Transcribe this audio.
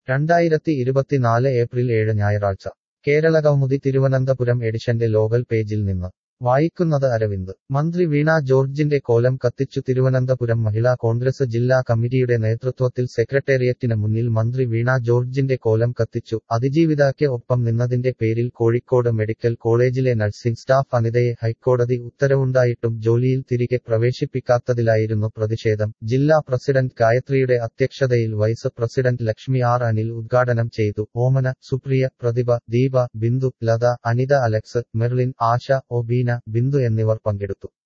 രണ്ടായിരത്തി ഇരുപത്തിനാല് ഏപ്രിൽ ഏഴ് ഞായറാഴ്ച കേരളകൗമുദി തിരുവനന്തപുരം എഡിഷന്റെ ലോകൽ പേജിൽ നിന്ന് വായിക്കുന്നത് അരവിന്ദ് മന്ത്രി വീണ ജോർജിന്റെ കോലം കത്തിച്ചു തിരുവനന്തപുരം മഹിളാ കോൺഗ്രസ് ജില്ലാ കമ്മിറ്റിയുടെ നേതൃത്വത്തിൽ സെക്രട്ടേറിയറ്റിന് മുന്നിൽ മന്ത്രി വീണ ജോർജിന്റെ കോലം കത്തിച്ചു അതിജീവിതാക്ക് ഒപ്പം നിന്നതിന്റെ പേരിൽ കോഴിക്കോട് മെഡിക്കൽ കോളേജിലെ നഴ്സിംഗ് സ്റ്റാഫ് അനിതയെ ഹൈക്കോടതി ഉത്തരവുണ്ടായിട്ടും ജോലിയിൽ തിരികെ പ്രവേശിപ്പിക്കാത്തതിലായിരുന്നു പ്രതിഷേധം ജില്ലാ പ്രസിഡന്റ് ഗായത്രിയുടെ അധ്യക്ഷതയിൽ vice president Lakshmi R Anil ഉദ്ഘാടനം ചെയ്തു ഓമന സുപ്രിയ പ്രതിഭ ദീപ ബിന്ദു ലത അനിത അലക്സ് മെർലിൻ ആശ ഒബീന ബിന്ദു എന്നിവർ പങ്കെടുത്തു